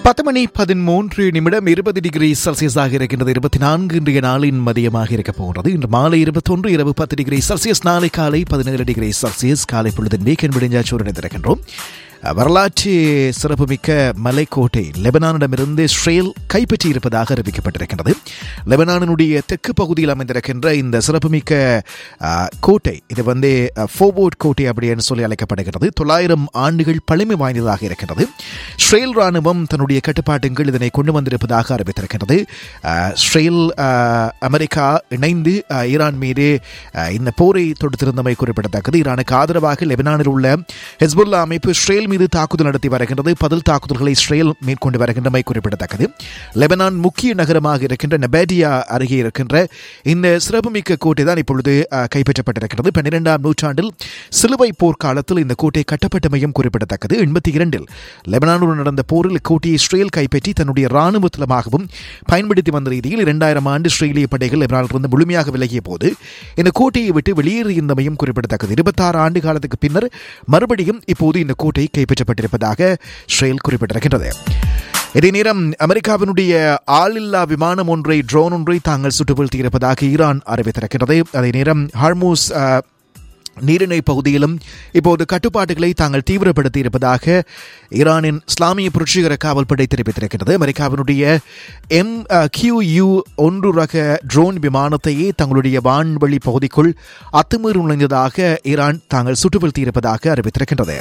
பத்து மணி பதிமூன்று நிமிடம் இருபது டிகிரி செல்சியஸாக இருக்கின்றது இருபத்தி நான்கு இன்றைய நாளின் மதியமாக இருக்க போகிறது இன்று மாலை இருபத்தொன்று இரவு பத்து டிகிரி செல்சியஸ் நாளை காலை பதினேழு டிகிரி செல்சியஸ் காலை பொழுதின் வீக்கெண்ட் விடிஞ்சாச்சோடு இணைந்திருக்கின்றோம் வரலாற்று சிறப்புமிக்க மலைக்கோட்டை லெபனானிடமிருந்து இஸ்ரேல் கைப்பற்றி இருப்பதாக அறிவிக்கப்பட்டிருக்கின்றது லெபனானினுடைய தெற்கு பகுதியில் அமைந்திருக்கின்ற இந்த சிறப்புமிக்க ஆ, கோட்டை இது வந்து ஃபோபோர்ட் கோட்டை அப்படின்னு சொல்லி அழைக்கப்படுகிறது தொள்ளாயிரம் ஆண்டுகள் பழமை வாய்ந்ததாக இருக்கின்றது இஸ்ரேல் ராணுவம் தன்னுடைய கட்டுப்பாட்டுகள் இதனை கொண்டு வந்திருப்பதாக அறிவித்திருக்கின்றது ஆ, இஸ்ரேல் ஆ, அமெரிக்கா இணைந்து ஆ, ஈரான் மீது ஆ, இந்த போரை தொடுத்திருந்தமை குறிப்பிடத்தக்கது ஈரானுக்கு ஆதரவாக லெபனானில் உள்ள ஹெஸ்புல்லா அமைப்பு இஸ்ரேல் மீது தாக்குதல் நடத்தி வருகின்றது பதில் தாக்குதல்களை இஸ்ரேல் மேற்கொண்டு வருகின்றமை குறிப்பிடத்தக்கது லெபனான் முக்கிய நகரமாக இருக்கின்ற நெபேடியா அருகே இருக்கின்ற இந்த சிறப்புமிக்க கோட்டை தான் இப்பொழுது அஹ், கைப்பற்றப்பட்டிருக்கிறது பன்னிரெண்டாம் நூற்றாண்டில் சிலுவை போர்க்காலத்தில் இந்த கோட்டை கட்டப்பட்டமையும் குறிப்பிடத்தக்கது எண்பத்தி இரண்டில் லெபனானுடன் நடந்த போரில் இக்கோட்டையை இஸ்ரேல் கைப்பற்றி தன்னுடைய ராணுவ தளமாகவும் பயன்படுத்தி வந்த ரீதியில் இரண்டாயிரம் ஆண்டு இஸ்ரேலிய படைகள் லெபனானிலிருந்து முழுமையாக விலகிய போது இந்த கோட்டையை விட்டு வெளியேறியிருந்தமையும் குறிப்பிடத்தக்கது இருபத்தாறு ஆண்டு காலத்துக்கு பின்னர் மறுபடியும் இப்போது இந்த கோட்டை கைப்பற்றப்பட்டிருப்பதாக இஸ்ரேல் குறிப்பிட்டிருக்கின்றது இதே நேரம் அமெரிக்காவினுடைய ஆளில்லா விமானம் ஒன்றை ட்ரோன் ஒன்றை தாங்கள் சுட்டு வீழ்த்தியிருப்பதாக ஈரான் அறிவித்திருக்கிறது அதே நேரம் ஹார்மூஸ் அஹ், நீரிணை பகுதியிலும் இப்போது கட்டுப்பாடுகளை தாங்கள் தீவிரப்படுத்தி இருப்பதாக ஈரானின் இஸ்லாமிய புரட்சிகர காவல்படை தெரிவித்திருக்கிறது அமெரிக்காவினுடைய எம் கியூ யூ ஒன்று ரக ட்ரோன் விமானத்தையே தங்களுடைய வான்வழி பகுதிக்குள் அத்துமீறி நுழைந்ததாக ஈரான் தாங்கள் சுட்டு வீழ்த்தியிருப்பதாக அறிவித்திருக்கின்றது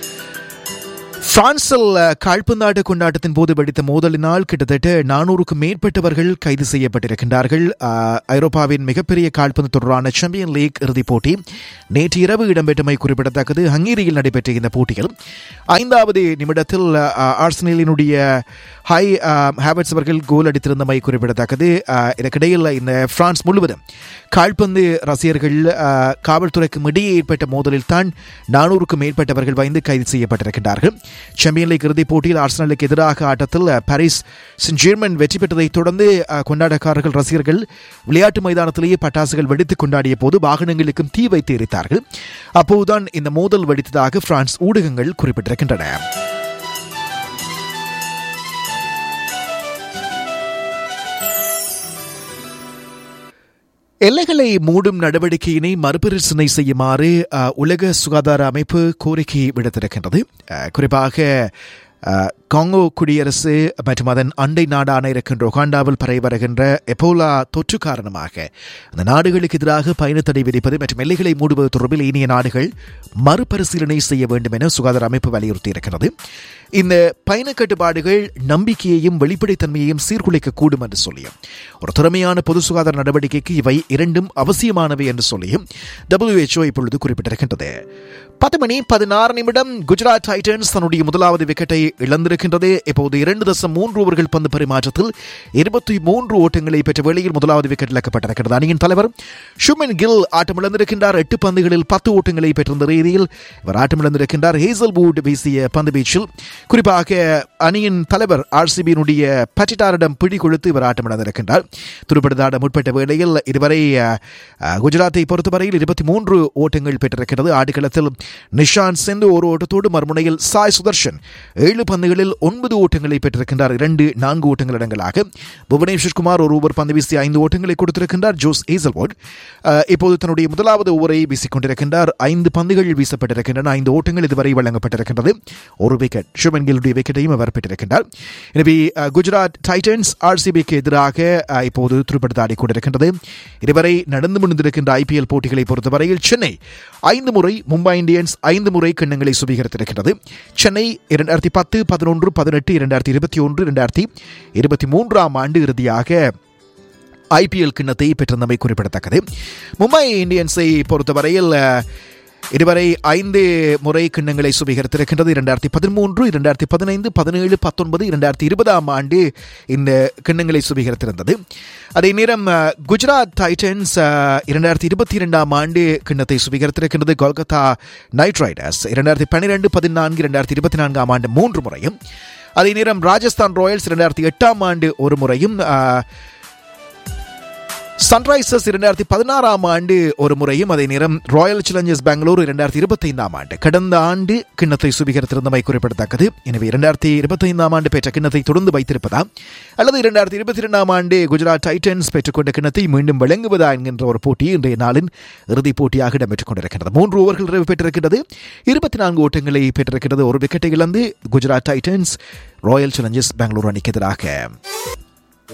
பிரான்சில் அஹ், கால்பந்தாட்ட கொண்டாட்டத்தின் போது வெடித்த மோதலினால் கிட்டத்தட்ட நானூறுக்கும் மேற்பட்டவர்கள் கைது செய்யப்பட்டிருக்கின்றார்கள் அஹ், ஐரோப்பாவின் மிகப்பெரிய கால்பந்து தொடரான சாம்பியன் லீக் இறுதிப் போட்டி நேற்று இரவு இடம்பெற்றமை குறிப்பிடத்தக்கது ஹங்கேரியில் நடைபெற்ற இந்த போட்டியில் ஐந்தாவது நிமிடத்தில் அஹ், ஆர்சனலினுடைய ஹை அஹ், ஹேவர்ட்ஸ் அவர்கள் கோல் அடித்திருந்தமை குறிப்பிடத்தக்கது அஹ், இதற்கிடையில் இந்த பிரான்ஸ் முழுவதும் கால்பந்து ரசிகர்கள் அஹ், காவல்துறைக்கும் இடையே ஏற்பட்ட மோதலில் தான் நானூறுக்கும் மேற்பட்டவர்கள் வைந்து கைது செய்யப்பட்டிருக்கின்றார்கள் சாம்பியன் லீக் இறுதிப் போட்டியில் ஆர்சனலுக்கு எதிராக ஆட்டத்தில் அஹ், பாரிஸ் சென்ட் ஜெர்மன் வெற்றி பெற்றதைத் தொடர்ந்து அஹ், கொண்டாட்டக்காரர்கள் ரசிகர்கள் விளையாட்டு மைதானத்திலேயே பட்டாசுகள் வெடித்து கொண்டாடிய போது வாகனங்களுக்கும் தீ வைத்து எரித்தார்கள் அப்போதுதான் இந்த மோதல் வெடித்ததாக பிரான்ஸ் ஊடகங்கள் குறிப்பிட்டிருக்கின்றன எல்லைகளை மூடும் நடவடிக்கையினை மறுபரிசீலனை செய்யுமாறு அஹ், உலக சுகாதார அமைப்பு கோரிக்கை விடுத்திருக்கின்றது அஹ், குறிப்பாக அஹ், காங்கோ குடியரசு மற்றும் அதன் அண்டை நாடான இருக்கின்ற உகாண்டாவில் பரவி வருகின்ற எபோலா தொற்று காரணமாக அந்த நாடுகளுக்கு எதிராக பயணத்தடை விதிப்பது மற்றும் எல்லைகளை மூடுவது தொடர்பில் ஏனைய நாடுகள் மறுபரிசீலனை செய்ய வேண்டும் என சுகாதார அமைப்பு வலியுறுத்தி இருக்கிறது இந்த பயண கட்டுப்பாடுகள் நம்பிக்கையையும் வெளிப்படைத்தன்மையையும் சீர்குலைக்கக்கூடும் என்று சொல்லியும் ஒரு திறமையான பொது சுகாதார நடவடிக்கைக்கு இவை இரண்டும் அவசியமானவை என்று சொல்லியும் WHO இப்பொழுது குறிப்பிட்டிருக்கின்றது பத்து மணி பதினாறு நிமிடம் குஜராத் டைட்டன்ஸ் தன்னுடைய முதலாவது விக்கெட்டை இழந்திருக்கின்றது இப்போது இரண்டு தசம் மூன்று ஓவர்கள் பந்து பரிமாற்றத்தில் இருபத்தி மூன்று ஓட்டங்களை பெற்ற வேளையில் முதலாவது விக்கெட் இழக்கப்பட்டிருக்கிறது அணியின் தலைவர் ஷுமன் கில் ஆட்டமிழந்திருக்கின்றார் எட்டு பந்துகளில் பத்து ஓட்டங்களை பெற்றிருந்த ரீதியில் இவர் ஆட்டமிழந்திருக்கின்றார் ஹேசல்வுட் வீசிய பந்து வீச்சில் குறிப்பாக அணியின் தலைவர் ஆர்சிபியினுடைய பட்டிட்டாரிடம் பிடி கொடுத்து இவர் ஆட்டமிழந்திருக்கின்றார் துடுப்படுத்தாட முற்பட்ட வேளையில் இதுவரை அஹ், அஹ், குஜராத்தை பொறுத்தவரையில் இருபத்தி மூன்று ஓட்டங்கள் பெற்றிருக்கிறது ஆடுகளத்தில் நிஷாந்த் செந்து ஒரு ஓட்டத்தோடு மறுமுனையில் சாய் சுதர்ஷன் ஏழு பந்துகளில் ஒன்பது ஓட்டங்களை பெற்றிருக்கின்றார் இரண்டு நான்கு ஓட்டங்கள் இடங்களாக புவனேஸ்வர் குமார் ஒரு ஓவர் பந்து வீசி ஐந்து ஓட்டங்களை கொடுத்திருக்கின்றார் ஜோஸ் ஏசல்வுட் அஹ், இப்போது தன்னுடைய முதலாவது ஓவரை வீசிக் கொண்டிருக்கின்றார் ஐந்து பந்துகள் வீசப்பட்டிருக்கின்றன ஐந்து ஓட்டங்கள் இதுவரை வழங்கப்பட்டிருக்கின்றது ஒரு விக்கெட் ஷுமன் கில்லுடைய விக்கெட்டையும் அவர் பெற்றிருக்கின்றார் எனவே அஹ், குஜராத் டைட்டன்ஸ் ஆர்சிபிக்கு எதிராக அஹ், இப்போது துருப்படுத்த ஆடிக்கொண்டிருக்கின்றது இதுவரை நடந்து முடிந்திருக்கின்ற ஐபிஎல் போட்டிகளை பொறுத்தவரையில் சென்னை ஐந்து முறை மும்பை இந்தியன்ஸ் ஐந்து முறை கிண்ணங்களை சுவீகரித்திருக்கிறது சென்னை இரண்டாயிரத்தி பத்து பதினொன்று பதினெட்டு இரண்டாயிரத்தி இருபத்தி ஒன்று இரண்டாயிரத்தி இருபத்தி மூன்றாம் ஆண்டு இறுதியாக ஐபிஎல் கிண்ணத்தை பெற்றிருந்தமை குறிப்பிடத்தக்கது மும்பை இந்தியன்ஸை பொறுத்தவரையில் அஹ், இதுவரை ஐந்து முறை கிண்ணங்களை சுவீகரித்திருக்கின்றது இரண்டாயிரத்தி பதிமூன்று இரண்டாயிரத்தி பதினைந்து பதினேழு பத்தொன்பது இரண்டாயிரத்தி இருபதாம் ஆண்டு இந்த கிண்ணங்களை சுவீகரித்திருந்தது அதே நேரம் அஹ், குஜராத் டைட்டன்ஸ் அஹ், இரண்டாயிரத்தி இருபத்தி இரண்டாம் ஆண்டு கிண்ணத்தை சுவீகரித்திருக்கின்றது கொல்கத்தா நைட் ரைடர்ஸ் இரண்டாயிரத்தி பன்னிரெண்டு பதினான்கு இரண்டாயிரத்தி இருபத்தி நான்காம் ஆண்டு மூன்று முறையும் அதே நேரம் ராஜஸ்தான் ராயல்ஸ் இரண்டாயிரத்தி எட்டாம் ஆண்டு ஒரு முறையும் அஹ், சன்ரைசர்ஸ் இரண்டாயிரத்தி பதினாறாம் ஆண்டு ஒரு முறையும் அதே நேரம் ராயல் சேலஞ்சர்ஸ் பெங்களூர் இரண்டாயிரத்தி இருபத்தைந்தாம் ஆண்டு கடந்த ஆண்டு கிண்ணத்தை சுபீகரித்திருந்தமை குறிப்பிடத்தக்கது எனவே இரண்டாயிரத்தி இருபத்தைந்தாம் ஆண்டு பெற்ற கிண்ணத்தை தொடர்ந்து வைத்திருப்பதா அல்லது இரண்டாயிரத்தி இருபத்தி இரண்டாம் ஆண்டு குஜராத் டைட்டன்ஸ் பெற்றுக்கொண்ட கிண்ணத்தை மீண்டும் வழங்குவதா என்கின்ற ஒரு போட்டி இன்றைய நாளின் இறுதிப் போட்டியாக இடம்பெற்றுக் கொண்டிருக்கிறது மூன்று ஓவர்கள் நிறைவு பெற்றிருக்கிறது இருபத்தி நான்கு ஓட்டங்களை பெற்றிருக்கிறது ஒரு விக்கெட்டை இழந்து Gujarat titans royal challengers Bangalore அணிக்கு எதிராக